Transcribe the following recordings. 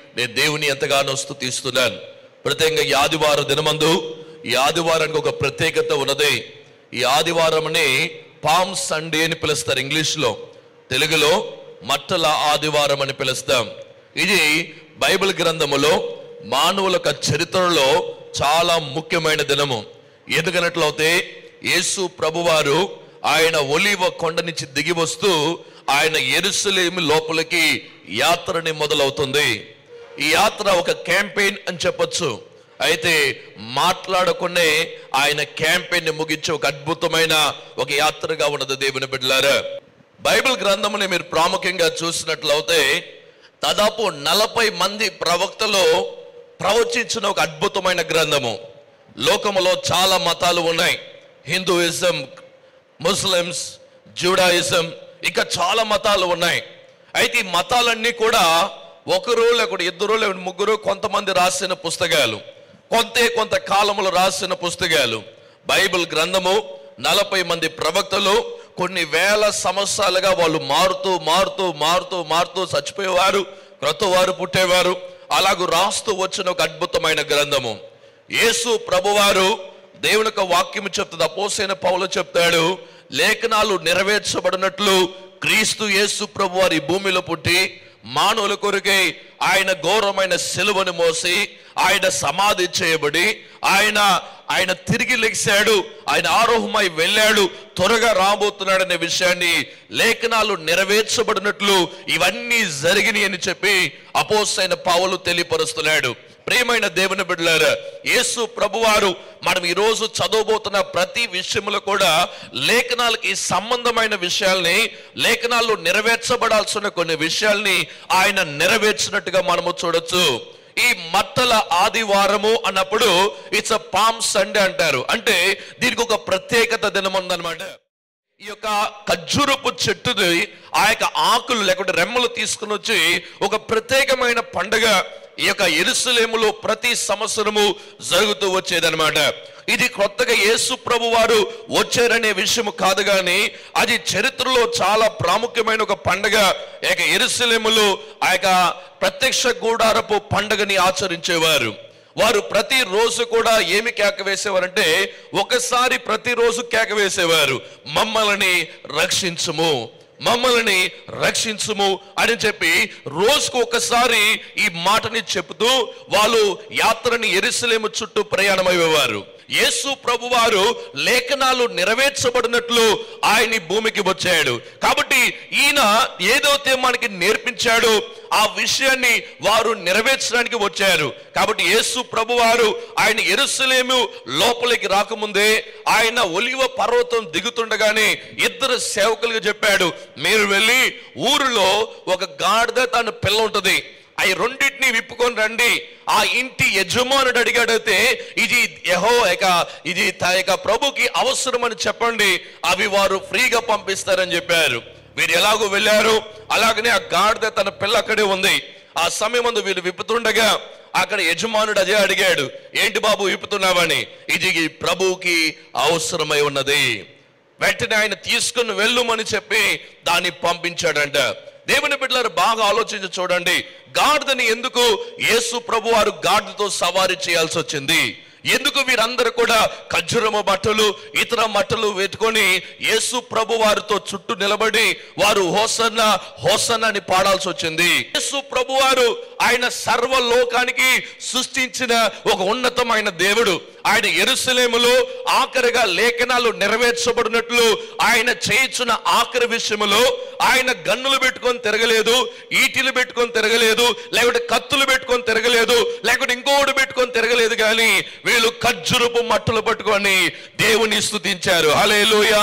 నేను దేవుని ఎంతగానో స్తుతిస్తున్నాను ప్రత్యేకంగా ఈ ఆదివారం దినమందు ఈ ఆదివారానికి ఒక ప్రత్యేకత ఉన్నది ఈ ఆదివారంని పామ్ సండే అని పిలుస్తారు ఇంగ్లీష్లో తెలుగులో మట్టల ఆదివారం అని పిలుస్తాం ఇది బైబిల్ గ్రంథములో మానవుల యొక్క చరిత్రలో చాలా ముఖ్యమైన దినము ఎందుకనట్లయితే యేసు ప్రభువారు ఆయన ఒలివ కొండ నుంచి దిగి వస్తూ ఆయన ఎరుసలేమి లోపలికి యాత్రని మొదలవుతుంది ఈ యాత్ర ఒక క్యాంపెయిన్ అని చెప్పొచ్చు అయితే మాట్లాడకునే ఆయన క్యాంపెయిన్ ని ముగించే ఒక అద్భుతమైన ఒక యాత్రగా ఉన్నది దేవుని బిడ్డలారా బైబిల్ గ్రంథముని మీరు ప్రాముఖ్యంగా చూసినట్లయితే దాదాపు నలభై మంది ప్రవక్తలు ప్రవచించిన ఒక అద్భుతమైన గ్రంథము లోకములో చాలా మతాలు ఉన్నాయి హిందూయిజం ముస్లిమ్స్ జూడాయిజం ఇంకా చాలా మతాలు ఉన్నాయి అయితే ఈ మతాలన్నీ కూడా ఒకరు లేకుంటే ఇద్దరు లేకుంటే ముగ్గురు కొంతమంది రాసిన పుస్తకాలు కొంతే కొంత కాలములో రాసిన పుస్తకాలు బైబిల్ గ్రంథము నలభై మంది ప్రవక్తలు కొన్ని వేల సంవత్సరాలుగా వాళ్ళు మారుతూ మారుతూ మారుతూ మారుతూ చచ్చిపోయేవారు క్రొత్త వారు పుట్టేవారు అలాగూ రాస్తూ వచ్చిన ఒక అద్భుతమైన గ్రంథము యేసు ప్రభువారు దేవుని యొక్క వాక్యం చెప్తుంది అపోసైన పౌలు చెప్తాడు లేఖనాలు నెరవేర్చబడినట్లు క్రీస్తు యేసు ప్రభు వారి భూమిలో పుట్టి మానవుల కొరకై ఆయన ఘోరమైన సెలువను మోసి ఆయన సమాధి చేయబడి ఆయన ఆయన తిరిగి లెగిశాడు ఆయన ఆరోహమై వెళ్ళాడు త్వరగా రాబోతున్నాడనే విషయాన్ని లేఖనాలు నెరవేర్చబడినట్లు ఇవన్నీ జరిగినాయి అని చెప్పి అపోసైన పావులు తెలియపరుస్తున్నాడు ప్రియమైన దేవుని బిడ్డలారా యేసు ప్రభువారు మనం ఈ రోజు చదవబోతున్న ప్రతి విషయంలో కూడా లేఖనాలకి సంబంధమైన విషయాల్ని లేఖనాల్లో నెరవేర్చబడాల్సిన కొన్ని విషయాల్ని ఆయన నెరవేర్చినట్టుగా మనము చూడొచ్చు ఈ మట్టల ఆదివారము అన్నప్పుడు ఇట్స్ అ పామ్ సండే అంటారు అంటే దీనికి ఒక ప్రత్యేకత దినం ఉందన్నమాట ఈ యొక్క ఖర్జూరపు చెట్టుది ఆ యొక్క ఆకులు లేకుంటే రెమ్మలు తీసుకుని వచ్చి ఒక ప్రత్యేకమైన పండుగ ఈ యొక్క ఎరుసలేములో ప్రతి సంవత్సరము జరుగుతూ వచ్చేదన్నమాట ఇది కొత్తగా యేసు ప్రభు వారు వచ్చారనే విషయం కాదు కానీ అది చరిత్రలో చాలా ప్రాముఖ్యమైన ఒక పండుగ ఈ యొక్క ఎరుసలేములో ఆ యొక్క ప్రత్యక్ష గూడారపు పండుగని ఆచరించేవారు వారు ప్రతి రోజు కూడా ఏమి కేక వేసేవారంటే ఒకసారి ప్రతిరోజు కేక వేసేవారు మమ్మల్ని రక్షించుము మమ్మల్ని రక్షించుము అని చెప్పి రోజుకు ఒకసారి ఈ మాటని చెబుతూ వాళ్ళు యాత్రని ఎరుసలేము చుట్టూ ప్రయాణమయ్యేవారు యేసు ప్రభువారు లేఖనాలు నెరవేర్చబడినట్లు ఆయన ఈ భూమికి వచ్చాడు కాబట్టి ఈయన ఏదైతే మనకి నేర్పించాడో ఆ విషయాన్ని వారు నెరవేర్చడానికి వచ్చారు కాబట్టి యేసు ప్రభువారు ఆయన ఎరుసలేము లోపలికి రాకముందే ఆయన ఒలివ పర్వతం దిగుతుండగానే ఇద్దరు సేవకులుగా చెప్పాడు మీరు వెళ్ళి ఊరిలో ఒక గాడిద తన పిల్ల ఉంటుంది అవి రెండింటిని విప్పుకొని రండి ఆ ఇంటి యజమానుడు అడిగాడైతే ఇది యహో ఇక ఇది త- ఇక ప్రభుకి అవసరం అని చెప్పండి అవి వారు ఫ్రీగా పంపిస్తారని చెప్పారు వీరు ఎలాగో వెళ్ళారు అలాగనే ఆ గాడిద తన పిల్ల అక్కడే ఉంది ఆ సమయం ముందు వీళ్ళు విప్పుతుండగా అక్కడ యజమానుడు అదే అడిగాడు ఏంటి బాబు విప్పుతున్నావని ఇది ఈ ప్రభువుకి అవసరమై ఉన్నది వెంటనే ఆయన తీసుకుని వెళ్ళుమని చెప్పి దాన్ని పంపించాడంట దేవుని బిడ్డలారు బాగా ఆలోచించి చూడండి గాడిదని ఎందుకు యేసు ప్రభు వారు గాడిదతో సవారీ చేయాల్సి వచ్చింది ఎందుకు వీరందరూ కూడా ఖజ్జురము బట్టలు ఇతర బట్టలు పెట్టుకొని యేసు ప్రభు వారితో చుట్టూ నిలబడి వారు హోసన్న హోసన్న అని పాడాల్సి వచ్చింది యేసు ప్రభు వారు ఆయన సర్వలోకానికి సృష్టించిన ఒక ఉన్నతమైన దేవుడు ఆయన ఎరుసలేములో ఆఖరిగా లేఖనాలు నెరవేర్చబడినట్లు ఆయన చేయించిన ఆఖరి విషయములో ఆయన గన్నులు పెట్టుకొని తిరగలేదు ఈటిలు పెట్టుకొని తిరగలేదు లేకుంటే కత్తులు పెట్టుకొని తిరగలేదు లేకుంటే ఇంకోటి పెట్టుకొని తిరగలేదు కానీ వీళ్ళు ఖర్జురపు మట్టులు పట్టుకొని దేవుని స్తుతించారు హలేలుయా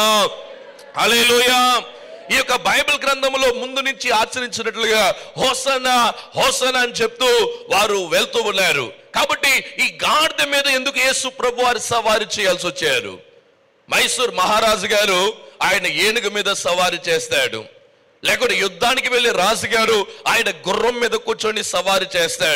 హలేలుయా ఈ యొక్క బైబిల్ గ్రంథంలో ముందు నుంచి ఆచరించినట్లుగా హోసన హోసన అని చెప్తూ వారు వెళ్తూ ఉన్నారు కాబట్టి ఈ గాడిద మీద ఎందుకు యేసు ప్రభు వారి సవారి చేయాల్సి వచ్చారు మైసూర్ మహారాజు గారు ఆయన ఏనుగు మీద సవారి చేస్తాడు లేకుంటే యుద్ధానికి వెళ్ళే రాజుగారు ఆయన గుర్రం మీద కూర్చొని సవారి చేస్తాడు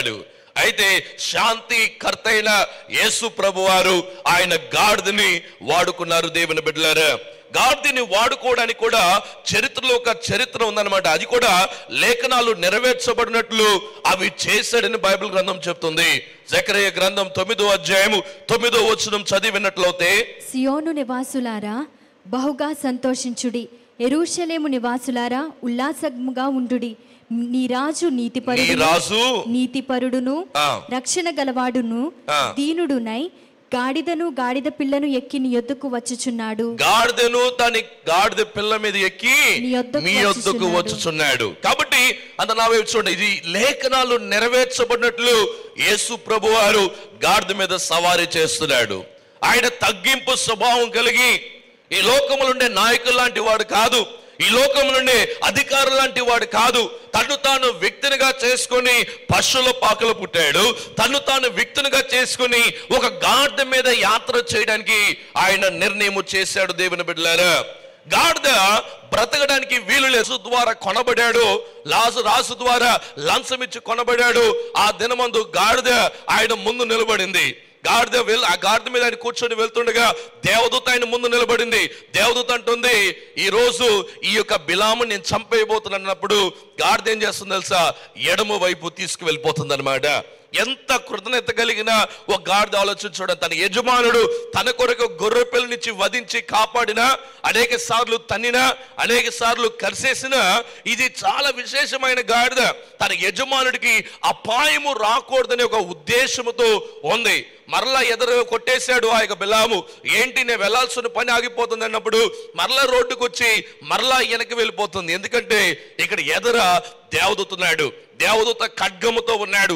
అయితే శాంతి కర్తైన యేసు ప్రభు వారు ఆయన గాడిదని వాడుకున్నారు దేవుని బిడ్డలారా గాడిదని వాడుకోవడానికి కూడా చరిత్రలో ఒక చరిత్ర ఉందన్నమాట అది కూడా లేఖనాలు నెరవేర్చబడినట్లు అవి చేశాడని బైబిల్ గ్రంథం చెప్తుంది జకరయ్య గ్రంథం తొమ్మిదో అధ్యాయము తొమ్మిదో వచనం చదివినట్లయితే సియోను నివాసులారా బహుగా సంతోషించుడి ఎరూషలేము నివాసులారా ఉల్లాసముగా ఉండుడి నీ రాజు నీ నీతిపరుడు రాజు నీతిపరుడును ఆ. రక్షణ గలవాడును ఆ. దీనుడునై గాడిదను గాడిద పిల్లను ఎక్కి నీ యొద్దకు వచ్చుచున్నాడు గాడిదను దాని గాడిద పిల్ల మీద ఎక్కి నీ యొద్దకు మీ యొద్దకు వచ్చుచున్నాడు. వచ్చుచున్నాడు కాబట్టి అంత నా వైపు చూడండి ఇది లేఖనాలు నెరవేర్చబడినట్లు యేసు ప్రభు వారు గాడిద మీద సవారీ చేస్తున్నాడు ఆయన తగ్గింపు స్వభావం కలిగి ఈ లోకములో ఉండే నాయకులు లాంటి వాడు కాదు ఈ లోకంలో ఉండే అధికారులు లాంటి వాడు కాదు తను తాను వ్యక్తినిగా చేసుకొని పశువుల పాకలు పుట్టాడు తను తాను వ్యక్తినిగా చేసుకొని ఒక గాడిద మీద యాత్ర చేయడానికి ఆయన నిర్ణయం చేశాడు దేవుని బిడ్డలారా గాడిద బ్రతకడానికి వీలు లేదు ద్వారా కొనబడాడు లాసు రాసు ద్వారా లంచం ఇచ్చి కొనబడాడు ఆ దినమందు గాడిద ఆయన ముందు నిలబడింది గాడిద వెల్ ఆ గాడిద మీద ఆయన కూర్చొని వెళ్తుండగా దేవదూత ఆయన ముందు నిలబడింది దేవదూత అంటుంది ఈ రోజు ఈ యొక్క బిలాము నేను చంపేయబోతున్నప్పుడు గాడిద ఏం చేస్తుంది తెలుసా ఎడమ వైపు తీసుకువెళ్ళిపోతుంది అనమాట ఎంత కృతజ్ఞత కలిగిన ఒక గాడిద ఆలోచించడం తన యజమానుడు తన కొరకు గొర్రె పిల్లనిచ్చి వధించి కాపాడిన అనేక సార్లు తన్నిన అనేక సార్లు కరిసేసిన ఇది చాలా విశేషమైన గాడిద తన యజమానుడికి అపాయము రాకూడదనే ఒక ఉద్దేశముతో ఉంది మరలా ఎదురు కొట్టేశాడు ఆ యొక్క బిలాము ఏంటి నేను వెళ్ళాల్సిన పని ఆగిపోతుంది అన్నప్పుడు మరలా రోడ్డుకు వచ్చి మరలా వెనక్కి వెళ్ళిపోతుంది ఎందుకంటే ఇక్కడ ఎదర దేవదూతున్నాడు దేవదూత ఖడ్గముతో ఉన్నాడు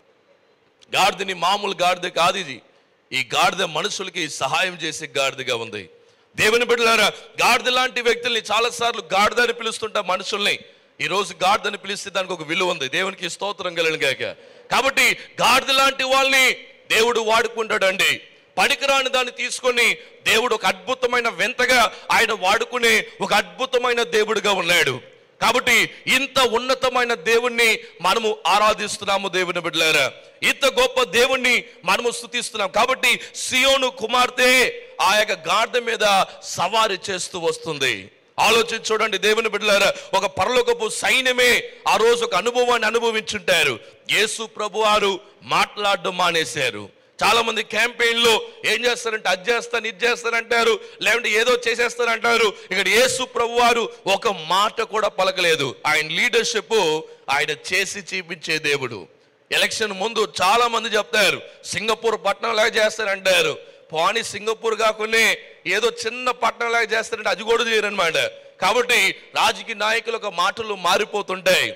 గాడిదని మామూలు గాడిద కాదు ఇది ఈ గాడిద మనుషులకి సహాయం చేసే గాడిదగా ఉంది దేవుని బిడ్డలారా గాడిద లాంటి వ్యక్తుల్ని చాలాసార్లు గాడిద అని పిలుస్తుంటాం మనుషుల్ని ఈ రోజు గాడిదని పిలిస్తే దానికి ఒక విలువ ఉంది దేవునికి స్తోత్రం కలిగిన గాక కాబట్టి గాడిద లాంటి వాళ్ళని దేవుడు వాడుకుంటాడండి పనికిరాని దాన్ని తీసుకొని దేవుడు ఒక అద్భుతమైన వింతగా ఆయన వాడుకునే ఒక అద్భుతమైన దేవుడిగా ఉన్నాడు కాబట్టి ఇంత ఉన్నతమైన దేవుణ్ణి మనము ఆరాధిస్తున్నాము దేవుని బిడ్డలారా ఇంత గొప్ప దేవుణ్ణి మనము స్థుతిస్తున్నాం కాబట్టి సియోను కుమార్తె ఆ యొక్క గాడిద మీద సవారి చేస్తూ వస్తుంది ఆలోచించి చూడండి దేవుని బిడ్డలారా ఒక పరలోకపు సైన్యమే ఆ రోజు ఒక అనుభవాన్ని అనుభవించుంటారు యేసు ప్రభు వారు మాట్లాడడం మానేశారు చాలా మంది క్యాంపెయిన్లో ఏం చేస్తారంటే అది చేస్తాను ఇది చేస్తానంటారు లేదంటే ఏదో చేసేస్తానంటారు ఇక్కడ యేసు ప్రభు వారు ఒక మాట కూడా పలకలేదు ఆయన లీడర్షిప్ ఆయన చేసి చూపించే దేవుడు ఎలక్షన్ ముందు చాలా మంది చెప్తారు సింగపూర్ పట్టణంలాగా చేస్తారంటారు పోనీ సింగపూర్ కాకుండా ఏదో చిన్న పట్టణంలాగా చేస్తారంటే అది కూడా చేయరనమాట కాబట్టి రాజకీయ నాయకుల యొక్క మాటలు మారిపోతుంటాయి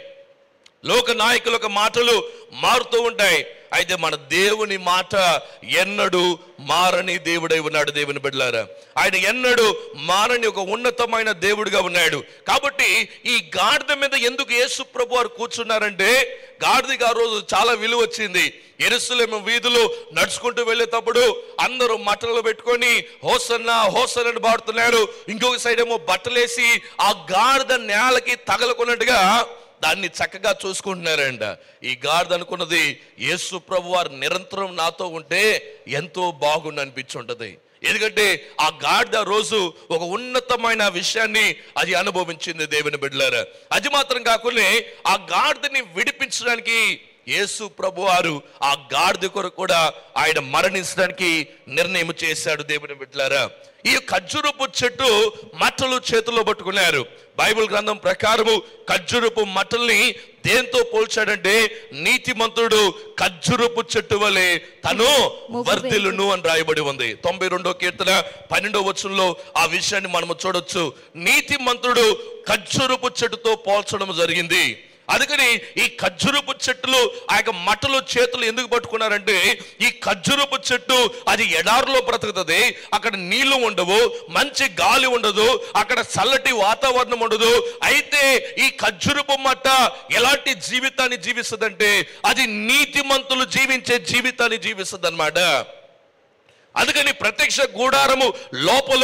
లోక నాయకుల యొక్క మాటలు మారుతూ ఉంటాయి అయితే మన దేవుని మాట ఎన్నడు మారని దేవుడై ఉన్నాడు దేవుని బిడ్డలారా ఆయన ఎన్నడు మారని ఒక ఉన్నతమైన దేవుడిగా ఉన్నాడు కాబట్టి ఈ గాడిద మీద ఎందుకు యేసు ప్రభు వారు కూర్చున్నారంటే గాడిదకి ఆ రోజు చాలా విలువ వచ్చింది ఎరుసలేము వీధులు నడుచుకుంటూ వెళ్ళేటప్పుడు అందరూ మట్టలు పెట్టుకొని హోసన్న హోసన్ అని పాడుతున్నారు ఇంకొక సైడ్ ఏమో బట్టలేసి ఆ గాడిద నేలకి తగలకున్నట్టుగా దాన్ని చక్కగా చూసుకుంటున్నారంట ఈ గాడిద అనుకున్నది యేసు ప్రభు వారు నిరంతరం నాతో ఉంటే ఎంతో బాగుండి అనిపించుంటది ఎందుకంటే ఆ గాడిద రోజు ఒక ఉన్నతమైన విషయాన్ని అది అనుభవించింది దేవుని బిడ్డలారా అది మాత్రం కాకుండా ఆ గాడిదని విడిపించడానికి యేసు ప్రభు వారు ఆ గాడిద కొరకు కూడా ఆయన మరణించడానికి నిర్ణయం చేశాడు దేవుని బిడ్డలారా ఈ ఖర్జూరపు చెట్టు మట్టలు చేతుల్లో పట్టుకున్నారు బైబిల్ గ్రంథం ప్రకారము ఖర్జూరపు మట్టల్ని దేంతో పోల్చాడంటే నీతిమంతుడు ఖర్జూరపు చెట్టు వలె తను వర్ధిల్లును అని రాయబడి ఉంది తొంభై రెండో కీర్తన పన్నెండో వచనంలో ఆ విషయాన్ని మనము చూడొచ్చు నీతిమంతుడు ఖర్జూరపు చెట్టుతో పోల్చడం జరిగింది అందుకని ఈ ఖర్జూరపు చెట్టులు ఆ యొక్క మట్టలు చేతులు ఎందుకు పట్టుకున్నారంటే ఈ ఖర్జూరపు చెట్టు అది ఎడారిలో బ్రతుకుతుంది అక్కడ నీళ్లు ఉండవు మంచి గాలి ఉండదు అక్కడ చల్లటి వాతావరణం ఉండదు అయితే ఈ ఖర్జూరపు మట్ట ఎలాంటి జీవితాన్ని జీవిస్తుందంటే అది నీతిమంతులు జీవించే జీవితాన్ని జీవిస్తుంది అందుకని ప్రత్యక్ష గూడారము లోపల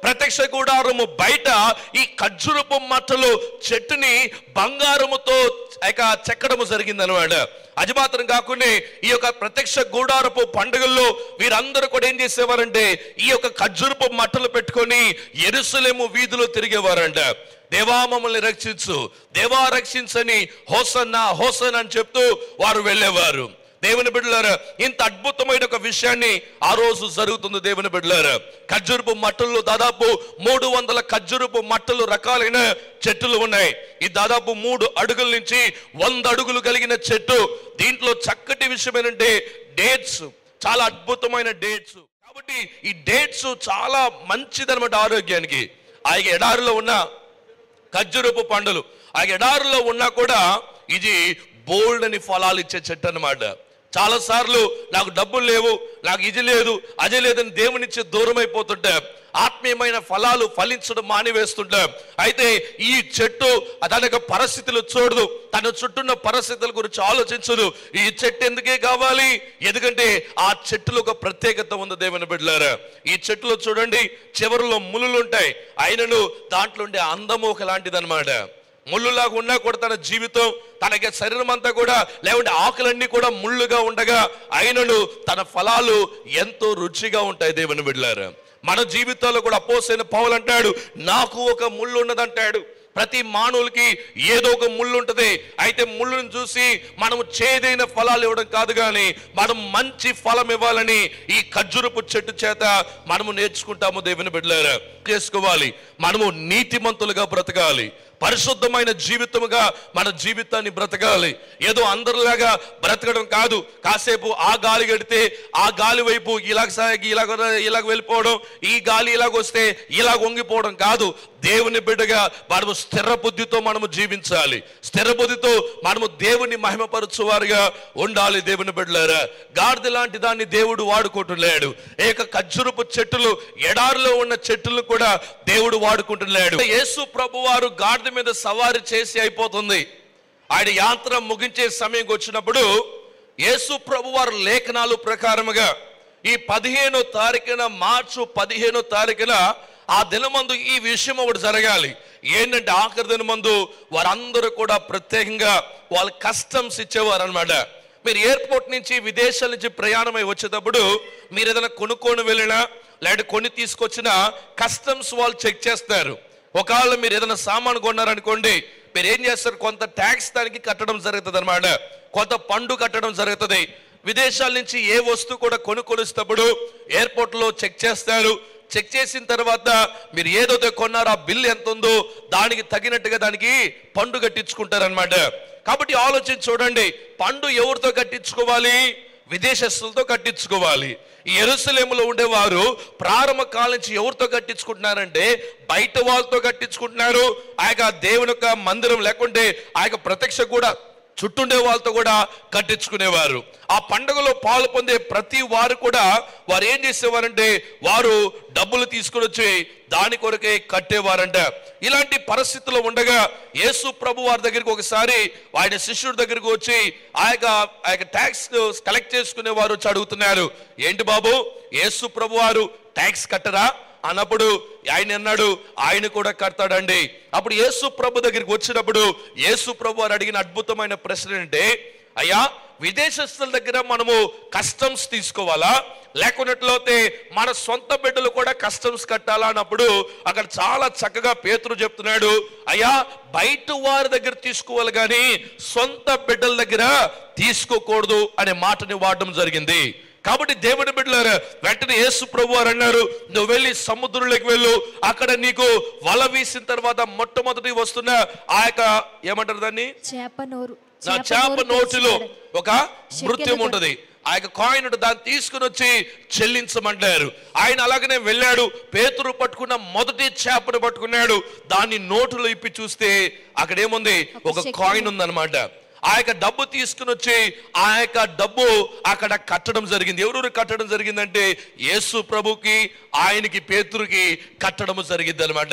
ప్రత్యక్ష గుడారము బయట ఈ ఖర్జురపు మట్టలు చెట్టుని బంగారముతో ఇక చెక్కడము జరిగింది అనమాట అది మాత్రం కాకుండా ఈ యొక్క ప్రత్యక్ష గూడారపు పండుగల్లో వీరందరూ కూడా ఏం చేసేవారంటే ఈ యొక్క ఖర్జురపు మట్టలు పెట్టుకొని ఎరుసలేము వీధిలో తిరిగేవారంట దేవా మమ్మల్ని రక్షించు దేవా రక్షించని హోసన్న హోసన్ అని చెప్తూ వారు వెళ్ళేవారు దేవుని బిడ్డలారా ఇంత అద్భుతమైన ఒక విషయాన్ని ఆ రోజు జరుగుతుంది దేవుని బిడ్డలారా ఖర్జూరపు మట్టల్లో దాదాపు మూడు వందల ఖర్జూరపు మట్టలు రకాలైన చెట్టులు ఉన్నాయి ఈ దాదాపు మూడు అడుగుల నుంచి వంద అడుగులు కలిగిన చెట్టు దీంట్లో చక్కటి విషయం ఏంటంటే డేట్స్ చాలా అద్భుతమైన డేట్స్ కాబట్టి ఈ డేట్స్ చాలా మంచిదన్నమాట ఆరోగ్యానికి ఆ ఎడారిలో ఉన్న ఖర్జూరపు పండులు ఆ ఎడారిలో ఉన్నా కూడా ఇది బోల్డ్ అని ఫలాలు ఇచ్చే చెట్టు అనమాట చాలా సార్లు నాకు డబ్బులు లేవు నాకు ఇది లేదు అది లేదని దేవునిచ్చి దూరం అయిపోతుంటే ఆత్మీయమైన ఫలాలు ఫలించడం మానివేస్తుంటే అయితే ఈ చెట్టు దాని యొక్క పరిస్థితులు చూడదు తన చుట్టూన్న పరిస్థితుల గురించి ఆలోచించదు ఈ చెట్టు ఎందుకే కావాలి ఎందుకంటే ఆ చెట్టులో ఒక ప్రత్యేకత ఉంది దేవుని బిడ్డలారా ఈ చెట్టులో చూడండి చివరిలో ములులు ఉంటాయి అయినను దాంట్లో ఉండే అందము ఒకలాంటిది అనమాట ముళ్ళులాగా ఉన్నా కూడా తన జీవితం తనకి శరీరం అంతా కూడా లేకుంటే ఆకులన్నీ కూడా ముళ్ళుగా ఉండగా అయినను తన ఫలాలు ఎంతో రుచిగా ఉంటాయి దేవుని బిడ్డలారా మన జీవితాల్లో కూడా అపోసైన పౌలు అంటాడు నాకు ఒక ముళ్ళు ఉన్నదంటాడు ప్రతి మానవులకి ఏదో ఒక ముళ్ళు ఉంటుంది అయితే ముళ్ళును చూసి మనము చేదైన ఫలాలు ఇవ్వడం కాదు కానీ మనం మంచి ఫలం ఇవ్వాలని ఈ ఖర్జూరపు చెట్టు చేత మనము నేర్చుకుంటాము దేవుని బిడ్డలారా చేసుకోవాలి మనము నీతిమంతులుగా బ్రతకాలి పరిశుద్ధమైన జీవితముగా మన జీవితాన్ని బ్రతకాలి ఏదో అందరిలాగా బ్రతకడం కాదు కాసేపు ఆ గాలి గడితే ఆ గాలి వైపు ఇలాగ సాగి ఇలాగ ఇలాగ వెళ్ళిపోవడం ఈ గాలి ఇలాగ వస్తే ఇలాగ వంగిపోవడం కాదు దేవుని బిడ్డగా మనము స్థిర బుద్ధితో మనము జీవించాలి స్థిర బుద్ధితో మనము దేవుని మహిమపరచువారుగా ఉండాలి దేవుని బిడ్డలారా గాడిద లాంటి దాన్ని దేవుడు వాడుకుంటున్నాడు ఏక ఖర్జురపు చెట్టులు ఎడారిలో ఉన్న చెట్టులు కూడా దేవుడు వాడుకుంటున్నాడు యేసు ప్రభు వారు గాడిద మీద సవారి చేసి అయిపోతుంది ఆయన యాత్ర ముగించే సమయం వచ్చినప్పుడు యేసు ప్రభు వారు లేఖనాలు ప్రకారముగా ఈ పదిహేనో తారీఖున మార్చు పదిహేనో తారీఖున ఆ దినమందు ఈ విషయం ఒకటి జరగాలి ఏంటంటే ఆఖరి దినమందు వారందరూ కూడా ప్రత్యేకంగా వాళ్ళ కస్టమ్స్ ఇచ్చేవారు అనమాట మీరు ఎయిర్పోర్ట్ నుంచి విదేశాల నుంచి ప్రయాణమై వచ్చేటప్పుడు మీరు ఏదైనా కొనుక్కొని వెళ్ళినా లేదంటే కొని తీసుకొచ్చినా కస్టమ్స్ వాళ్ళు చెక్ చేస్తారు ఒకవేళ మీరు ఏదైనా సామాను కొన్నారనుకోండి మీరు ఏం చేస్తారు కొంత ట్యాక్స్ దానికి కట్టడం జరుగుతుంది అనమాట కొంత పండు కట్టడం జరుగుతుంది విదేశాల నుంచి ఏ వస్తువు కూడా కొనుక్కొనిస్తప్పుడు ఎయిర్పోర్ట్ లో చెక్ చేస్తారు చెక్ చేసిన తర్వాత మీరు ఏదైతే కొన్నారో ఆ బిల్ ఎంత ఉందో దానికి తగినట్టుగా దానికి పండు కట్టించుకుంటారనమాట కాబట్టి ఆలోచించి చూడండి పండు ఎవరితో కట్టించుకోవాలి విదేశస్తులతో కట్టించుకోవాలి ఈ ఎరుసలేములో ఉండేవారు ప్రారంభ కాలం నుంచి ఎవరితో కట్టించుకుంటున్నారంటే బయట వాళ్ళతో కట్టించుకుంటున్నారు ఆ యొక్క దేవుని యొక్క మందిరం లేకుంటే ఆ యొక్క ప్రత్యక్ష కూడా చుట్టుండే వాళ్ళతో కూడా కట్టించుకునేవారు ఆ పండుగలో పాలు పొందే ప్రతి వారు కూడా వారు ఏం చేసేవారంటే వారు డబ్బులు తీసుకుని వచ్చి దాని కొరకే కట్టేవారంట ఇలాంటి పరిస్థితుల్లో ఉండగా యేసు ప్రభు వారి దగ్గరికి ఒకసారి ఆయన శిష్యుడి దగ్గరికి వచ్చి ఆ యొక్క ఆ యొక్క ట్యాక్స్ కలెక్ట్ చేసుకునే వారు వచ్చి అడుగుతున్నారు ఏంటి బాబు యేసు ప్రభు వారు ట్యాక్స్ కట్టరా అన్నప్పుడు ఆయన అన్నాడు ఆయన కూడా కడతాడండి అప్పుడు యేసు ప్రభు దగ్గరికి వచ్చినప్పుడు యేసు ప్రభు వారు అడిగిన అద్భుతమైన ప్రశ్న ఏంటంటే అయ్యా విదేశస్తుల దగ్గర మనము కస్టమ్స్ తీసుకోవాలా లేకున్నట్లయితే మన సొంత బిడ్డలు కూడా కస్టమ్స్ కట్టాలా అన్నప్పుడు అక్కడ చాలా చక్కగా పేతురు చెప్తున్నాడు అయ్యా బయట వారి దగ్గర తీసుకోవాలి కానీ సొంత బిడ్డల దగ్గర తీసుకోకూడదు అనే మాటని వాడడం జరిగింది కాబట్టి దేవుని బిడ్డలారా వెంటనే యేసు ప్రభు వారు అన్నారు నువ్వు వెళ్ళి సముద్రంలోకి వెళ్ళు అక్కడ నీకు వల వీసిన తర్వాత మొట్టమొదటి వస్తున్న ఆ యొక్క ఏమంటారు దాన్ని చేప నోరు నా చేప చేప నోరు నోటిలో తెరుస్తాడు. ఒక మృత్యం ఉంటది ఆ యొక్క కాయిన్ దాన్ని తీసుకుని వచ్చి చెల్లించమంటారు ఆయన అలాగనే వెళ్ళాడు పేతురు పట్టుకున్న మొదటి చేపను పట్టుకున్నాడు దాన్ని నోటులో ఇప్పి చూస్తే అక్కడ ఏముంది ఒక చెక్కు. కాయిన్ ఉందన్నమాట ఆ యొక్క డబ్బు తీసుకుని వచ్చి ఆ యొక్క డబ్బు అక్కడ కట్టడం జరిగింది ఎవరు కట్టడం జరిగిందంటే యేసు ప్రభుకి ఆయనకి పేతురుకి కట్టడం జరిగింది అనమాట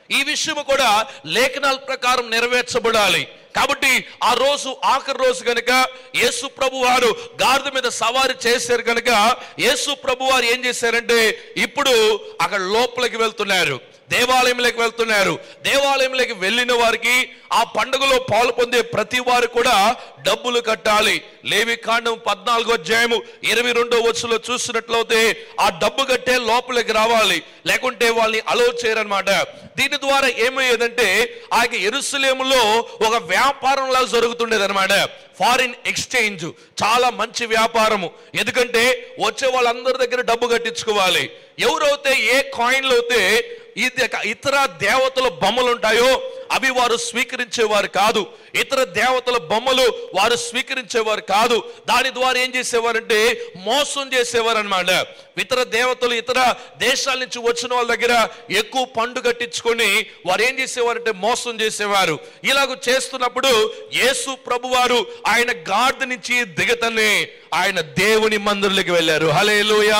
ఈ విషయం కూడా లేఖనాల ప్రకారం నెరవేర్చబడాలి కాబట్టి ఆ రోజు ఆఖరి రోజు కనుక యేసు ప్రభు వారు గాడిద మీద సవారి చేశారు కనుక యేసు ప్రభు వారు ఏం చేశారంటే ఇప్పుడు అక్కడ లోపలికి వెళ్తున్నారు దేవాలయంలోకి వెళ్తున్నారు దేవాలయంలోకి వెళ్ళిన వారికి ఆ పండుగలో పాలు పొందే ప్రతి వారు కూడా డబ్బులు కట్టాలి లేవి కాండం పద్నాలుగో అధ్యాయము ఇరవై రెండో వచ్చులో చూసినట్లయితే ఆ డబ్బు కట్టే లోపలికి రావాలి లేకుంటే వాళ్ళని అలో చేయరనమాట దీని ద్వారా ఏమయ్యేదంటే ఆ యొక్క ఎరుసలేములో ఒక వ్యాపారం లాగా జరుగుతుండేది అనమాట ఫారిన్ ఎక్స్చేంజ్ చాలా మంచి వ్యాపారము ఎందుకంటే వచ్చే వాళ్ళందరి దగ్గర డబ్బు కట్టించుకోవాలి ఎవరైతే ఏ కాయిన్లు అయితే ఇది ఇతర దేవతల బొమ్మలు ఉంటాయో అవి వారు స్వీకరించేవారు కాదు ఇతర దేవతల బొమ్మలు వారు స్వీకరించేవారు కాదు దాని ద్వారా ఏం చేసేవారంటే మోసం చేసేవారు అనమాట ఇతర దేవతలు ఇతర దేశాల నుంచి వచ్చిన వాళ్ళ దగ్గర ఎక్కువ పండు కట్టించుకొని వారు ఏం చేసేవారంటే మోసం చేసేవారు ఇలాగ చేస్తున్నప్పుడు యేసు ప్రభువారు ఆయన గార్డ్ నుంచి దిగతనే ఆయన దేవుని మందిరంలోకి వెళ్ళారు హలేలుయా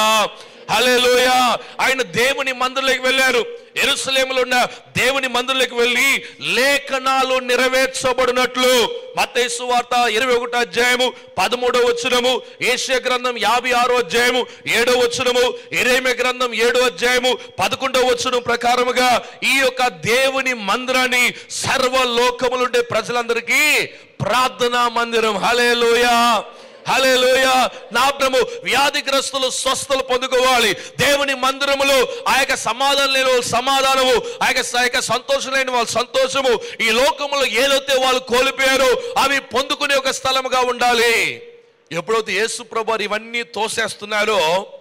హలేలుయ ఆయన దేవుని మందిరంలోకి వెళ్ళారు ఎరుసలేములో ఉన్న దేవుని మందిరంలోకి వెళ్ళి లేఖనాలు నెరవేర్చబడినట్లు మత్తయి వార్త ఇరవై ఒకటో అధ్యాయము పదమూడో వచనము ఏషియా గ్రంథం యాభై ఆరో అధ్యాయము ఏడో వచనము ఎరేమే గ్రంథం ఏడో అధ్యాయము పదకొండో వచనం ప్రకారముగా ఈ యొక్క దేవుని మందిరాన్ని సర్వలోకములుండే ప్రజలందరికీ ప్రార్థనా మందిరం హలేలుయా హలేలుయ నా ప్రభు వ్యాధిగ్రస్తులు స్వస్థలు పొందుకోవాలి దేవుని మందిరములో ఆ యొక్క సమాధానం లేని వాళ్ళు సమాధానము ఆ యొక్క ఆ యొక్క సంతోషం లేని వాళ్ళ సంతోషము ఈ లోకములో ఏదైతే వాళ్ళు కోల్పోయారో అవి పొందుకునే ఒక స్థలముగా ఉండాలి ఎప్పుడైతే యేసు ప్రభు వారు ఇవన్నీ తోసేస్తున్నారో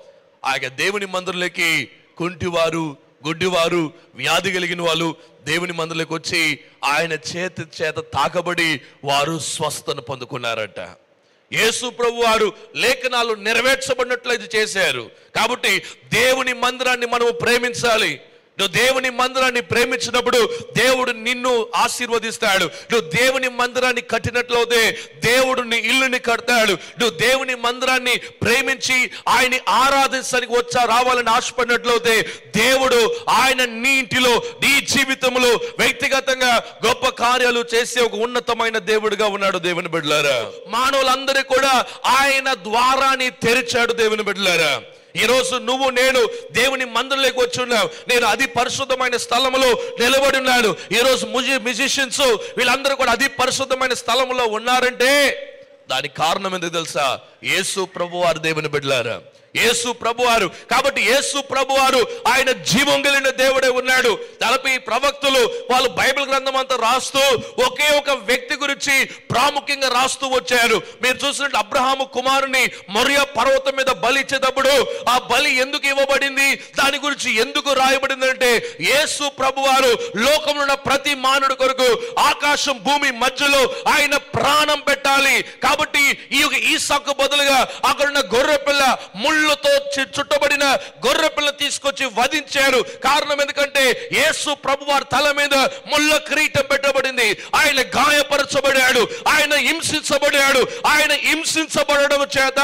ఆ యొక్క దేవుని మందిరంలోకి కుంటివారు గుడ్డివారు వ్యాధి కలిగిన వాళ్ళు దేవుని మందిరంలోకి వచ్చి ఆయన చేతి చేత తాకబడి వారు స్వస్థను పొందుకున్నారట యేసు ప్రభు వారు లేఖనాలు నెరవేర్చబడినట్లు ఇది చేశారు కాబట్టి దేవుని మందిరాన్ని మనము ప్రేమించాలి నువ్వు దేవుని మందిరాన్ని ప్రేమించినప్పుడు దేవుడు నిన్ను ఆశీర్వదిస్తాడు నువ్వు దేవుని మందిరాన్ని కట్టినట్లయితే దేవుడు నీ ఇల్లుని కడతాడు నువ్వు దేవుని మందిరాన్ని ప్రేమించి ఆయన్ని ఆరాధించడానికి వచ్చా రావాలని ఆశపడినట్లయితే దేవుడు ఆయన నీ ఇంటిలో నీ జీవితంలో వ్యక్తిగతంగా గొప్ప కార్యాలు చేసే ఒక ఉన్నతమైన దేవుడిగా ఉన్నాడు దేవుని బిడ్డలారా మానవులందరూ కూడా ఆయన ద్వారాని తెరిచాడు దేవుని బిడ్డలారా ఈ రోజు నువ్వు నేను దేవుని మందిరంలోకి వచ్చి ఉన్నావు నేను అది పరిశుద్ధమైన స్థలములో నిలబడి ఉన్నాను ఈ రోజు ముజి మ్యూజిషియన్స్ వీళ్ళందరూ కూడా అది పరిశుద్ధమైన స్థలములో ఉన్నారంటే దానికి కారణం ఎందుకు తెలుసా యేసు ప్రభు వారు దేవుని బిడ్డలారా యేసు ప్రభువారు కాబట్టి యేసు ప్రభువారు ఆయన జీవం కలిగిన దేవుడే ఉన్నాడు తలపి ప్రవక్తులు వాళ్ళు బైబిల్ గ్రంథం అంతా రాస్తూ ఒకే ఒక వ్యక్తి గురించి ప్రాముఖ్యంగా రాస్తూ వచ్చారు మీరు చూసినట్టు అబ్రహాము కుమారుని మొరియా పర్వతం మీద బలి ఇచ్చేటప్పుడు ఆ బలి ఎందుకు ఇవ్వబడింది దాని గురించి ఎందుకు రాయబడింది అంటే యేసు ప్రభువారు లోకంలో ఉన్న ప్రతి మానవుడి కొరకు ఆకాశం భూమి మధ్యలో ఆయన ప్రాణం పెట్టాలి కాబట్టి ఈ యొక్క ఈసాకు బదులుగా అక్కడున్న గొర్రె పిల్ల ముళ్ళుతో చి- చుట్టబడిన గొర్రె పిల్ల తీసుకొచ్చి వధించారు కారణం ఎందుకంటే యేసు ప్రభు వారి తల మీద ముళ్ళ కిరీటం పెట్టబడింది ఆయన గాయపరచబడాడు ఆయన హింసించబడాడు ఆయన హింసించబడడం చేత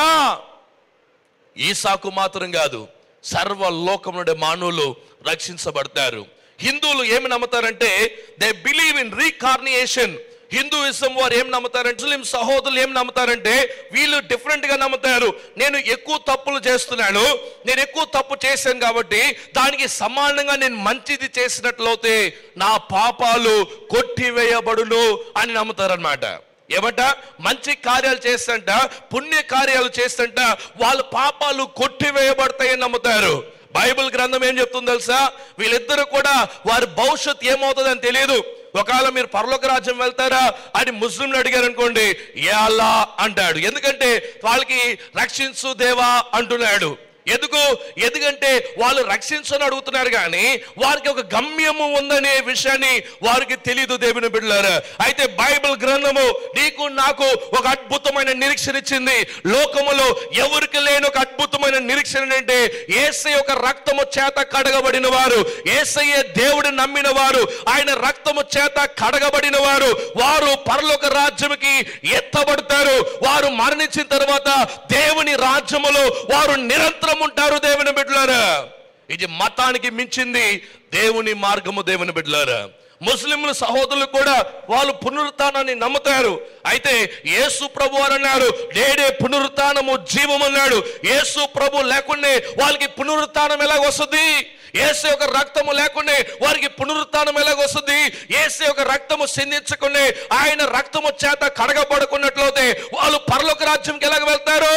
ఈసాకు మాత్రం కాదు సర్వ లోకం నుండి మానవులు రక్షించబడతారు హిందువులు ఏమి నమ్ముతారంటే they believe in reincarnation Hinduism వారు ఏం నమ్ముతారంటే ముస్లిం సహోదరులు ఏం నమ్ముతారంటే వీళ్ళు డిఫరెంట్ గా నమ్ముతారు నేను ఎక్కువ తప్పులు చేస్తున్నాను నేను ఎక్కువ తప్పు చేశాను కాబట్టి దానికి సమానంగా నేను మంచిది చేసినట్లయితే నా పాపాలు కొట్టివేయబడును అని నమ్ముతారనమాట ఏమంట మంచి కార్యాలు చేస్తంట పుణ్య కార్యాలు చేస్తంట వాళ్ళ పాపాలు కొట్టివేయబడతాయని నమ్ముతారు బైబిల్ గ్రంథం ఏం చెప్తుంది తెలుసా వీళ్ళిద్దరూ కూడా వారి భవిష్యత్ ఏమవుతుందని తెలియదు ఒకవేళ మీరు పరలోక రాజ్యం వెళ్తారా అని ముస్లింలు అడిగారు అనుకోండి ఏ అల్లా అంటాడు ఎందుకంటే వాళ్ళకి రక్షించు దేవా అంటున్నాడు ఎందుకు ఎందుకంటే వాళ్ళు రక్షించని అడుగుతున్నారు కానీ వారికి ఒక గమ్యము ఉందనే విషయాన్ని వారికి తెలియదు దేవుని బిడ్డలారా అయితే బైబిల్ గ్రంథము నీకు నాకు ఒక అద్భుతమైన నిరీక్షణ ఇచ్చింది లోకములో ఎవరికి లేని ఒక అద్భుతమైన నిరీక్షణ ఏంటంటే ఏసై ఒక రక్తము చేత కడగబడిన వారు ఏసయ్యే దేవుడు నమ్మిన వారు ఆయన రక్తము చేత కడగబడిన వారు వారు పరలోక రాజ్యముకి ఎత్తబడతారు వారు మరణించిన తర్వాత దేవుని రాజ్యములో వారు నిరంతరం ఉంటారు దేవుని బిడ్డలారా ఇది మతానికి మించింది దేవుని మార్గము దేవుని బిడ్డలారా ముస్లింల సహోదరులు కూడా వాళ్ళు పునరుత్నాన్ని నమ్ముతారు అయితే యేసు ప్రభు అని అన్నారు నేడే పునరుత్నము జీవం అన్నాడు యేసు ప్రభు లేకుండే వాళ్ళకి పునరుత్నం ఎలాగొస్తుంది ఏసు యొక్క రక్తము లేకుండే వారికి పునరుత్నం ఎలాగొస్తుంది ఏసు యొక్క రక్తము సిందించకుండే ఆయన రక్తము చేత కడగబడుకున్నట్లయితే వాళ్ళు పరలోక రాజ్యంకి ఎలాగ వెళ్తారు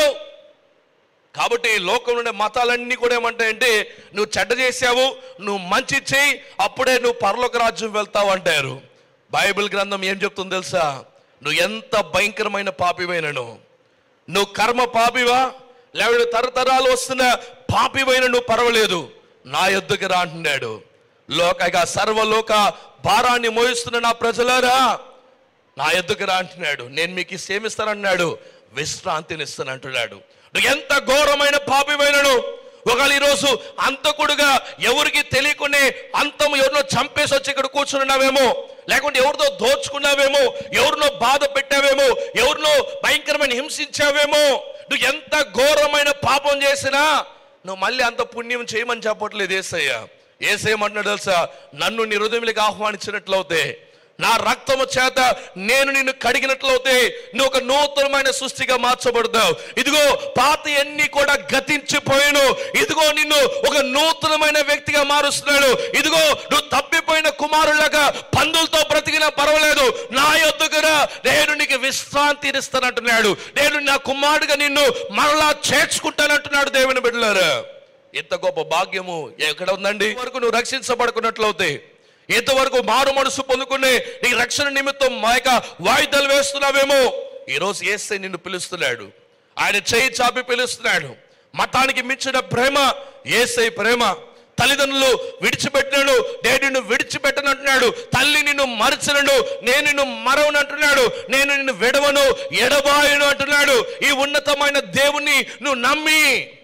కాబట్టి లోకంలో ఉండే మతాలన్నీ కూడా ఏమంటాయంటే నువ్వు చెడ్డ చేసావు నువ్వు మంచి చేయి అప్పుడే నువ్వు పరలోక రాజ్యం వెళ్తావు అంటారు బైబిల్ గ్రంథం ఏం చెప్తుందో తెలుసా నువ్వు ఎంత భయంకరమైన పాపివైనను నువ్వు కర్మ పాపివా లేకపోతే తరతరాలు వస్తున్న పాపివైన నువ్వు పర్వాలేదు నా యొద్దకు రా అంటున్నాడు లోకగా సర్వలోక భారాన్ని మోయిస్తున్న నా ప్రజలారా నా ఎద్దుకు రా అంటున్నాడు నేను మీకు సేమిస్తానన్నాడు విశ్రాంతిని ఇస్తానంటున్నాడు నువ్వు ఎంత ఘోరమైన పాపిమైనను ఒకవేళ ఈరోజు అంతకుడుగా ఎవరికి తెలియకునే అంతం ఎవరినో చంపేసి వచ్చి ఇక్కడ కూర్చున్నావేమో లేకుంటే ఎవరితో దోచుకున్నావేమో ఎవరినో బాధ పెట్టావేమో ఎవరినో భయంకరమైన హింసించావేమో నువ్వు ఎంత ఘోరమైన పాపం చేసినా నువ్వు మళ్ళీ అంత పుణ్యం చేయమని చెప్పట్లేదు ఏసయ్య ఏసేయమంటున్నాడు తెలుసా నన్ను నీ హృదయంలోకి ఆహ్వానించినట్లయితే నా రక్తము చేత నేను నిన్ను కడిగినట్లయితే నువ్వు ఒక నూతనమైన సృష్టిగా మార్చబడతావు ఇదిగో పాత ఎన్ని కూడా గతించిపోయాను ఇదిగో నిన్ను ఒక నూతనమైన వ్యక్తిగా మారుస్తున్నాడు ఇదిగో నువ్వు తప్పిపోయిన కుమారులాగా పందులతో బ్రతికినా పర్వాలేదు నా యొద్దకురా నేను నీకు విశ్రాంతిని ఇస్తానంటున్నాడు నేను నా కుమారుడుగా నిన్ను మరలా చేర్చుకుంటానంటున్నాడు దేవుని బిడ్డలారా ఎంత గొప్ప భాగ్యము ఎక్కడ ఉందండి వరకు నువ్వు రక్షించబడుకున్నట్లయితే ఇంతవరకు మారు మనసు పొందుకునే నీ రక్షణ నిమిత్తం మా యొక్క వాయిదాలు వేస్తున్నావేమో ఈరోజు ఏసై నిన్ను పిలుస్తున్నాడు ఆయన చేయి చాపి పిలుస్తున్నాడు మతానికి మించిన ప్రేమ ఏసై ప్రేమ తల్లిదండ్రులు విడిచిపెట్టినాడు నేను నిన్ను విడిచిపెట్టనంటున్నాడు తల్లి నిన్ను మరచనడు నేను నిన్ను మరవనంటున్నాడు నేను నిన్ను విడవను ఎడబాయను అంటున్నాడు ఈ ఉన్నతమైన దేవుణ్ణి నువ్వు నమ్మి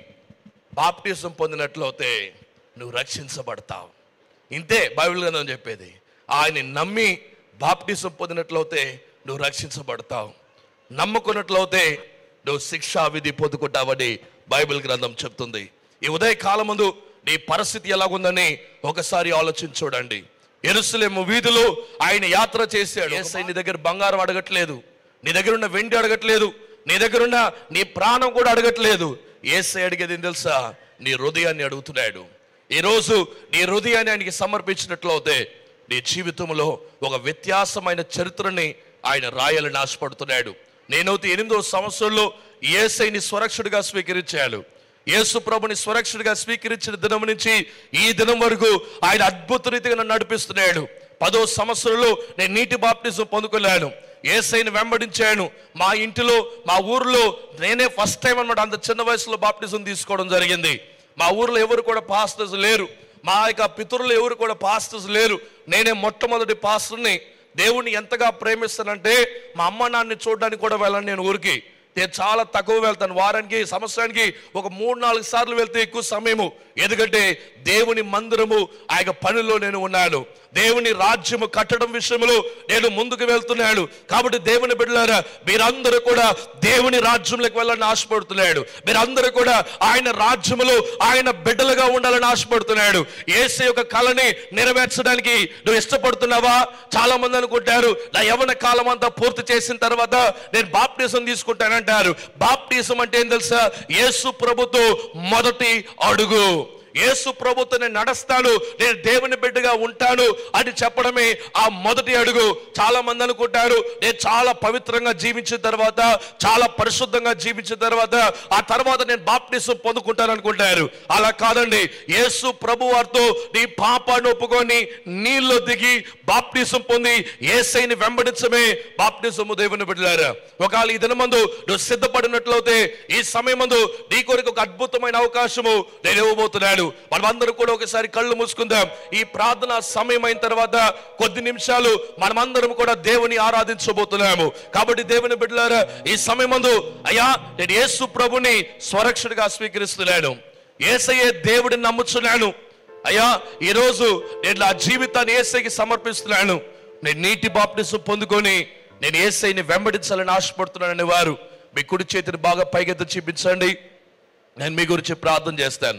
బాప్టిజం పొందినట్లయితే నువ్వు రక్షించబడతావు ఇంతే బైబిల్ గ్రంథం చెప్పేది ఆయన్ని నమ్మి బాప్టిజం పొందినట్లయితే నువ్వు రక్షించబడతావు నమ్ముకున్నట్లయితే నువ్వు శిక్షా విధి పొందుకుంటావని బైబిల్ గ్రంథం చెప్తుంది ఈ ఉదయ కాలమందు నీ పరిస్థితి ఎలాగుందని ఒకసారి ఆలోచించి చూడండి ఎరుసలేము వీధిలో ఆయన యాత్ర చేశాడు ఏసై నీ దగ్గర బంగారం అడగట్లేదు నీ దగ్గర ఉన్న వెండి అడగట్లేదు నీ దగ్గర ఉన్న నీ ప్రాణం కూడా అడగట్లేదు ఏసై అడిగేది ఏం తెలుసా నీ హృదయాన్ని అడుగుతున్నాడు ఈరోజు నీ హృదయాన్ని ఆయనకి సమర్పించినట్లయితే నీ జీవితంలో ఒక వ్యత్యాసమైన చరిత్రని ఆయన రాయాలని ఆశపడుతున్నాడు నేనైతే ఎనిమిదో సంవత్సరంలో ఏసైని స్వరక్షుడిగా స్వీకరించాడు యేసు ప్రభుని స్వరక్షుడిగా స్వీకరించిన దినం నుంచి ఈ దినం వరకు ఆయన అద్భుత రీతిగా నన్ను నడిపిస్తున్నాడు పదో సంవత్సరంలో నేను నీటి బాప్టిజం పొందుకున్నాను ఏసైని వెంబడించాను మా ఇంటిలో మా ఊర్లో నేనే ఫస్ట్ టైం అన్నమాట అంత చిన్న వయసులో బాప్టిజం తీసుకోవడం జరిగింది మా ఊర్లో ఎవరు కూడా పాస్టర్స్ లేరు మా యొక్క పితరులు ఎవరు కూడా పాస్టర్స్ లేరు నేనే మొట్టమొదటి పాస్టర్ని దేవుణ్ణి ఎంతగా ప్రేమిస్తానంటే మా అమ్మ నాన్నని చూడడానికి కూడా వెళ్ళను నేను ఊరికి నేను చాలా తక్కువ వెళ్తాను వారానికి సంవత్సరానికి ఒక మూడు నాలుగు సార్లు వెళ్తే ఎక్కువ సమయము ఎందుకంటే దేవుని మందిరము ఆ యొక్క పనిలో నేను ఉన్నాను దేవుని రాజ్యము కట్టడం విషయంలో నేను ముందుకు వెళ్తున్నాడు కాబట్టి దేవుని బిడ్డలారా మీరందరూ కూడా దేవుని రాజ్యంలోకి వెళ్ళాలని ఆశపడుతున్నాడు మీరందరూ కూడా ఆయన రాజ్యములో ఆయన బిడ్డలుగా ఉండాలని ఆశపడుతున్నాడు ఏసే యొక్క కళని నెరవేర్చడానికి నువ్వు ఇష్టపడుతున్నావా చాలా మంది అనుకుంటారు నా యవన కాలం అంతా పూర్తి చేసిన తర్వాత నేను బాప్టిజం తీసుకుంటానంటారు బాప్టిజం అంటే ఏం తెలుసా యేసు ప్రభుతో మొదటి అడుగు యేసు ప్రభుతో నేను నడుస్తాను నేను దేవుని బిడ్డగా ఉంటాను అని చెప్పడమే ఆ మొదటి అడుగు చాలా మంది అనుకుంటారు నేను చాలా పవిత్రంగా జీవించిన తర్వాత చాలా పరిశుద్ధంగా జీవించిన తర్వాత ఆ తర్వాత నేను బాప్టిజం పొందుకుంటాను అనుకుంటారు అలా కాదండి యేసు ప్రభు వారితో నీ పాపాన్ని ఒప్పుకొని నీళ్ళు దిగి బాప్టిజం పొంది ఏసైని వెంబడించమే బాప్టిజము దేవుని బిడ్డలారా ఒకవేళ ఈ దినమందు నువ్వు సిద్ధపడినట్లయితే ఈ సమయమందు నీ కొరకు ఒక అద్భుతమైన అవకాశము నేను ఇవ్వబోతున్నాను మనమందరం కూడా ఒకసారి కళ్ళు మూసుకుందాం ఈ ప్రార్థన సమయం అయిన తర్వాత కొద్ది నిమిషాలు మనమందరం కూడా దేవుని ఆరాధించబోతున్నాము కాబట్టి దేవుని బిడ్డలారా ఈ సమయమందు అయ్యా నేను యేసు ప్రభుని స్వరక్షుడిగా స్వీకరిస్తున్నాను ఏసయ్యే దేవుడిని నమ్ముచున్నాను అయ్యా ఈరోజు నేను నా జీవితాన్ని ఏసైకి సమర్పిస్తున్నాను నేను నీటి బాప్టిజం పొందుకొని నేను ఏసైని వెంబడించాలని ఆశపడుతున్నానని వారు మీ కుడి చేతిని బాగా పైకెత్తి చూపించండి నేను మీ గురించి ప్రార్థన చేస్తాను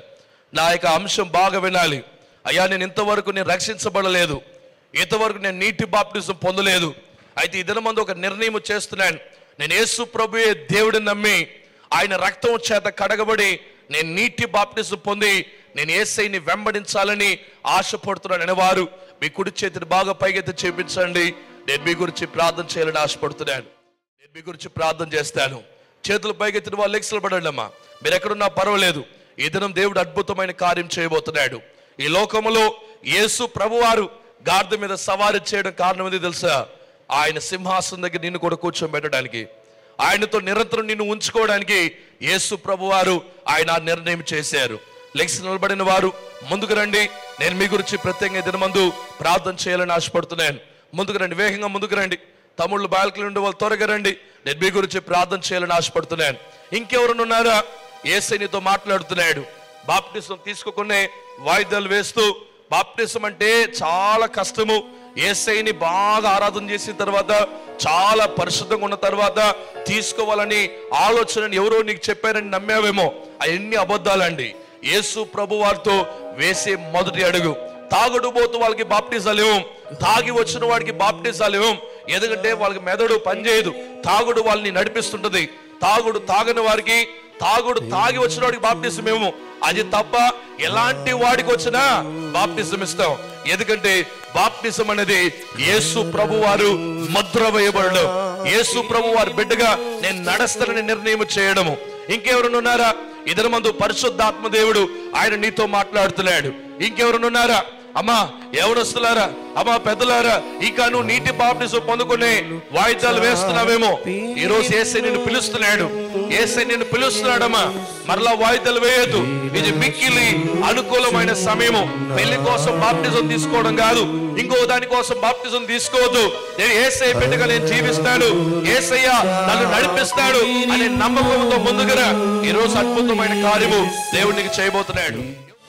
నా యొక్క అంశం బాగా వినాలి అయ్యా నేను ఇంతవరకు నేను రక్షించబడలేదు ఇంతవరకు నేను నీటి బాప్టిజం పొందలేదు అయితే ఈ దినమందు ఒక నిర్ణయం చేస్తున్నాను నేను యేసు ప్రభుయే దేవుడిని నమ్మి ఆయన రక్తం చేత కడగబడి నేను నీటి బాప్టిజం పొంది నేను ఏసైని వెంబడించాలని ఆశపడుతున్నాను అనేవారు మీ కుడి చేతిని బాగా పైకెత్తి చేపించండి నేను మీ గురించి ప్రార్థన చేయాలని ఆశపడుతున్నాను నేను మీ గురించి ప్రార్థన చేస్తాను చేతులు పైకెత్తిన వాళ్ళు లెక్సలు పడండి అమ్మా మీరు ఎక్కడున్నా పర్వాలేదు ఈ దినం దేవుడు అద్భుతమైన కార్యం చేయబోతున్నాడు ఈ లోకములో యేసు ప్రభువారు గాడిద మీద సవారీ చేయడం కారణం ఏంది తెలుసా ఆయన సింహాసనం దగ్గర నిన్ను కూడా కూర్చోబెట్టడానికి ఆయనతో నిరంతరం నిన్ను ఉంచుకోవడానికి యేసు ప్రభువారు ఆయన ఆ నిర్ణయం చేశారు లెగ్స్ నిలబడిన వారు ముందుకు రండి నేను మీ గురించి ప్రత్యేకంగా దినమందు ప్రార్థన చేయాలని ఆశపడుతున్నాను ముందుకు రండి వేగంగా ముందుకు రండి తమ్ముళ్ళు బాలకులు ఉండే వాళ్ళు త్వరగా రండి నేను మీ గురించి ప్రార్థన చేయాలని ఆశపడుతున్నాను ఇంకెవరు ఉన్నారా ఏసై నీతో మాట్లాడుతున్నాడు బాప్టిజం తీసుకోకునే వాయిద్యాలు వేస్తూ బాప్టిజం అంటే చాలా కష్టము ఏసైని బాగా ఆరాధన చేసిన తర్వాత చాలా పరిశుద్ధంగా ఉన్న తర్వాత తీసుకోవాలని ఆలోచనని ఎవరో నీకు చెప్పారని నమ్మావేమో అవన్నీ అబద్ధాలండి యేసు ప్రభు వారితో వేసే మొదటి అడుగు తాగుడు పోతూ వాళ్ళకి బాప్టిజాలు ఇవ్వం తాగి వచ్చిన వాడికి బాప్టిజాలు ఇవ్వం ఎందుకంటే వాళ్ళకి మెదడు పనిచేయదు తాగుడు వాళ్ళని నడిపిస్తుంటది తాగుడు తాగని వారికి తాగుడు తాగి వచ్చిన వాడికి బాప్టిజం ఏమో అది తప్ప ఎలాంటి వాడికి వచ్చినా బాప్టిజం ఇస్తాం ఎందుకంటే బాప్టిజం అనేది యేసు ప్రభు వారు ముద్ర వేయబడడం యేసు ప్రభు వారి బిడ్డగా నేను నడుస్తానని నిర్ణయం చేయడము ఇంకెవరైనా ఉన్నారా ఇద్దరు మందు పరిశుద్ధాత్మ దేవుడు ఆయన నీతో మాట్లాడుతున్నాడు ఇంకెవరైనా ఉన్నారా అమ్మా ఎవరొస్తున్నారా అమ్మా పెద్దలారా ఇంకా నువ్వు నీటి బాప్టిజం పొందుకునే వాయిద్యాలు వేస్తున్నావేమో ఈ రోజు ఏసై నిన్ను పిలుస్తున్నాడు ఏసై నిన్ను పిలుస్తున్నాడమ్మా మరలా వాయిద్యాలు వేయొద్దు ఇది మిక్కిలి అనుకూలమైన సమయము పెళ్లి కోసం బాప్టిజం తీసుకోవడం కాదు ఇంకో దాని కోసం బాప్టిజం తీసుకోవద్దు నేను ఏసై బిడ్డగా నేను జీవిస్తాడు ఏసయ్య నన్ను నడిపిస్తాడు అనే నమ్మకంతో ముందుగా ఈ రోజు అద్భుతమైన కార్యము దేవునికి చేయబోతున్నాడు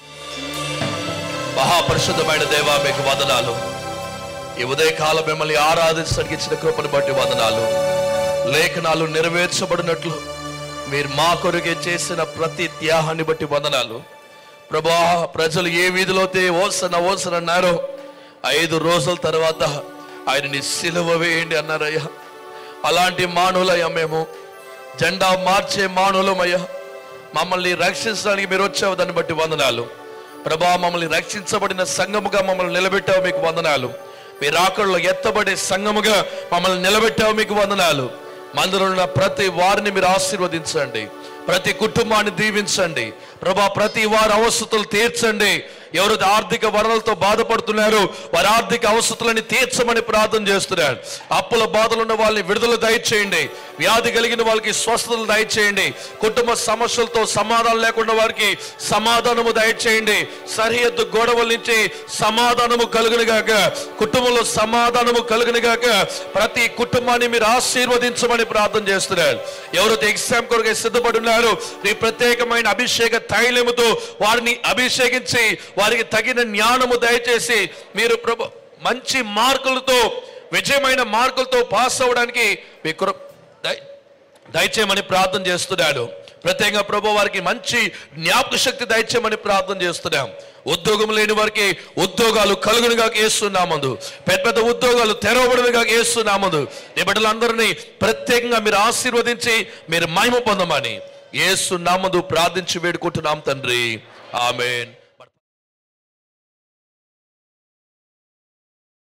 మహాపరిశుద్ధమైన దేవా మీకు వందనాలు ఈ ఉదయకాలం మిమ్మల్ని ఆరాధించడానికి ఇచ్చిన కృపను బట్టి వందనాలు లేఖనాలు నెరవేర్చబడినట్లు మీరు మా కొరకే చేసిన ప్రతి త్యాగాన్ని బట్టి వందనాలు ప్రభా ప్రజలు ఏ వీధిలో అయితే ఓసన ఓసన అన్నారో ఐదు రోజుల తర్వాత ఆయనని సిలువ వేయండి అన్నారయ్యా అలాంటి మానవులయ్యా మేము జెండా మార్చే మానవులమయ్యా మమ్మల్ని రక్షించడానికి మీరు వచ్చావు దాన్ని బట్టి వందనాలు ప్రభా మమ్మల్ని రక్షించబడిన సంఘముగా మమ్మల్ని నిలబెట్టావు మీకు వందనాలు మీ రాకడలో ఎత్తబడే సంఘముగా మమ్మల్ని నిలబెట్టావు మీకు వందనాలు మందులో ఉన్న ప్రతి వారిని మీరు ఆశీర్వదించండి ప్రతి కుటుంబాన్ని దీవించండి ప్రభా ప్రతి వారి అవసరతలు తీర్చండి ఎవరు ఆర్థిక వనరులతో బాధపడుతున్నారు వారి ఆర్థిక అవసరతలని తీర్చమని ప్రార్థన చేస్తున్నారు అప్పుల బాధలు ఉన్న వాళ్ళని విడుదల దయచేయండి వ్యాధి కలిగిన వాళ్ళకి స్వస్థతలు దయచేయండి కుటుంబ సమస్యలతో సమాధానం లేకుండా వారికి సమాధానము దయచేయండి సరిహద్దు గొడవల నుంచి సమాధానము కలుగునుగాక కుటుంబంలో సమాధానము కలుగునుగాక ప్రతి కుటుంబాన్ని మీరు ఆశీర్వదించమని ప్రార్థన చేస్తున్నారు ఎవరైతే ఎగ్జామ్ కొరకు సిద్ధపడి ఉన్నారు నీ ప్రత్యేకమైన అభిషేక తైలముతో వారిని అభిషేకించి వారికి తగిన జ్ఞానము దయచేసి మీరు ప్రభు మంచి మార్కులతో విజయమైన మార్కులతో పాస్ అవ్వడానికి మీ కృప దయ- దయచేయమని ప్రార్థన చేస్తున్నాడు ప్రత్యేకంగా ప్రభు వారికి మంచి జ్ఞాపక శక్తి దయచేయమని ప్రార్థన చేస్తున్నాం ఉద్యోగం లేని వారికి ఉద్యోగాలు కలుగునుగా వేస్తున్నామందు పెద్ద పెద్ద ఉద్యోగాలు తెరవబడినగా వేస్తున్నామందు ఈ బిడ్డలందరినీ ప్రత్యేకంగా మీరు ఆశీర్వదించి మీరు మహిమ పొందమని ఏసు నామందు ప్రార్థించి వేడుకుంటున్నాం తండ్రి ఆమెన్